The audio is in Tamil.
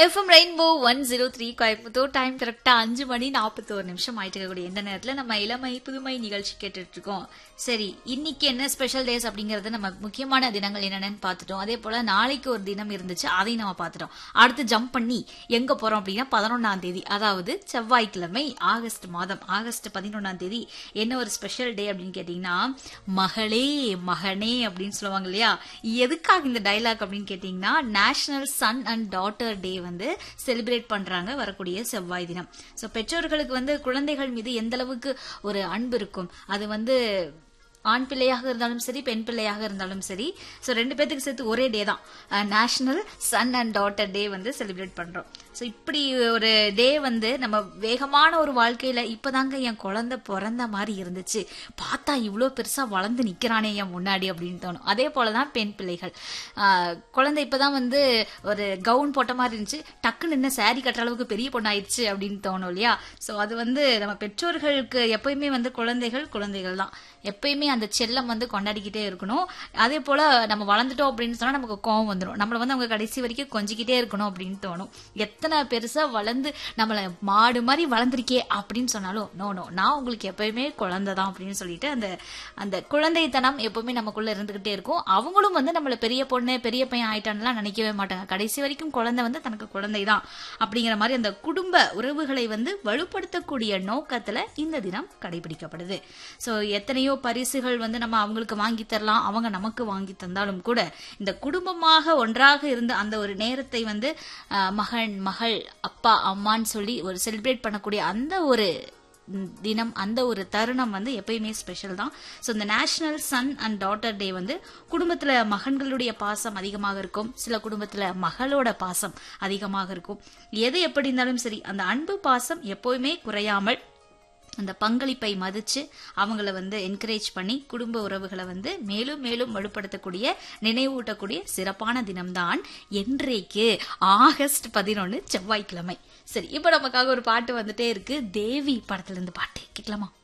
FM rainbow one zero three Coimbatore time கரெக்டா அஞ்சு மணி நாற்பத்தோரு நிமிஷம் ஆயிட்டு இருக்கக்கூடிய இந்த நேரத்துல நம்ம இளமை புதுமை நிகழ்ச்சி கேட்டுட்டு இருக்கோம் சரி இன்னைக்கு என்ன ஸ்பெஷல் டேஸ் அப்படிங்கறது நம்ம முக்கியமான தினங்கள் என்னென்னு பார்த்துட்டோம் அதே போல நாளைக்கு ஒரு தினம் இருந்துச்சு அதையும் நம்ம பார்த்துட்டோம் அடுத்து ஜம்ப் பண்ணி எங்க போறோம் அப்படின்னா பதினொன்னாம் தேதி அதாவது செவ்வாய்க்கிழமை ஆகஸ்ட் மாதம் ஆகஸ்ட் பதினொன்னாம் தேதி என்ன ஒரு ஸ்பெஷல் டே அப்படின்னு கேட்டீங்கன்னா மகளே மகனே அப்படின்னு சொல்லுவாங்க இல்லையா எதுக்காக இந்த டைலாக் அப்படின்னு கேட்டீங்கன்னா national son and daughter day வந்து செலிப்ரேட் பண்றாங்க வரக்கூடிய செவ்வாய் தினம் ஸோ பெற்றோர்களுக்கு வந்து குழந்தைகள் மீது எந்த அளவுக்கு ஒரு அன்பு இருக்கும் அது வந்து ஆண் பிள்ளையாக இருந்தாலும் சரி பெண் பிள்ளையாக இருந்தாலும் சரி ஸோ ரெண்டு பேத்துக்கு சேர்த்து ஒரே டே தான் national son and daughter day வந்து செலிப்ரேட் பண்றோம் ஸோ இப்படி ஒரு டே வந்து நம்ம வேகமான ஒரு வாழ்க்கையில இப்பதாங்க என் குழந்தை பிறந்த மாதிரி இருந்துச்சு பார்த்தா இவ்வளோ பெருசா வளர்ந்து நிக்கிறானே என் முன்னாடி அப்படின்னு தோணும் அதே போலதான் பெண் பிள்ளைகள் ஆஹ் குழந்தை இப்பதான் வந்து ஒரு கவுன் போட்ட மாதிரி இருந்துச்சு டக்குன்னு என்ன சாரி கட்டுற அளவுக்கு பெரிய பொண்ணாயிடுச்சு அப்படின்னு தோணும் இல்லையா ஸோ அது வந்து நம்ம பெற்றோர்களுக்கு எப்பயுமே வந்து குழந்தைகள் குழந்தைகள் தான் எப்பயுமே அந்த செல்லம் வந்து கொண்டாடிக்கிட்டே இருக்கணும் அதே போல நம்ம வளர்ந்துட்டோம் அப்படின்னு சொன்னா நமக்கு கோவம் வந்துடும் நம்மள வந்து அவங்க கடைசி வரைக்கும் கொஞ்சிக்கிட்டே இருக்கணும் அப்படின்னு தோணும் எத்தனை பெருசா வளர்ந்து நம்மள மாடு மாதிரி வளர்ந்துருக்கே அப்படின்னு சொன்னாலும் நோ நோ நான் உங்களுக்கு எப்பயுமே குழந்தை தான் அப்படின்னு சொல்லிட்டு அந்த அந்த குழந்தைத்தனம் எப்பவுமே நமக்குள்ள இருந்துகிட்டே இருக்கும் அவங்களும் வந்து நம்மள பெரிய பொண்ணு பெரிய பையன் ஆயிட்டான்லாம் நினைக்கவே மாட்டாங்க கடைசி வரைக்கும் குழந்தை வந்து தனக்கு குழந்தை தான் அப்படிங்கிற மாதிரி அந்த குடும்ப உறவுகளை வந்து வலுப்படுத்தக்கூடிய நோக்கத்துல இந்த தினம் கடைபிடிக்கப்படுது சோ எத்தனையோ பரிசுகள் வந்து நம்ம அவங்களுக்கு வாங்கி தரலாம் அவங்க நமக்கு வாங்கி தந்தாலும் கூட இந்த குடும்பமாக ஒன்றாக இருந்த அந்த ஒரு நேரத்தை வந்து அஹ், மகன் மகள் அப்பா அம்மான்னு சொல்லி ஒரு செலிப்ரேட் பண்ணக்கூடிய அந்த ஒரு தினம் அந்த ஒரு தருணம் வந்து எப்பயுமே ஸ்பெஷல் தான் ஸோ இந்த national son and daughter day வந்து குடும்பத்துல மகன்களுடைய பாசம் அதிகமாக இருக்கும் சில குடும்பத்துல மகளோட பாசம் அதிகமாக இருக்கும் எது எப்படி இருந்தாலும் சரி அந்த அன்பு பாசம் எப்பவுமே குறையாமல் அந்த பங்களிப்பை மதிச்சு அவங்கள வந்து என்கரேஜ் பண்ணி குடும்ப உறவுகளை வந்து மேலும் மேலும் வலுப்படுத்தக்கூடிய நினைவூட்டக்கூடிய சிறப்பான தினம்தான் என்றைக்கு ஆகஸ்ட் பதினொன்னு செவ்வாய்க்கிழமை சரி இப்போ நமக்காக ஒரு பாட்டு வந்துட்டே இருக்கு தேவி படத்துல இருந்து பாட்டு கேட்கலாமா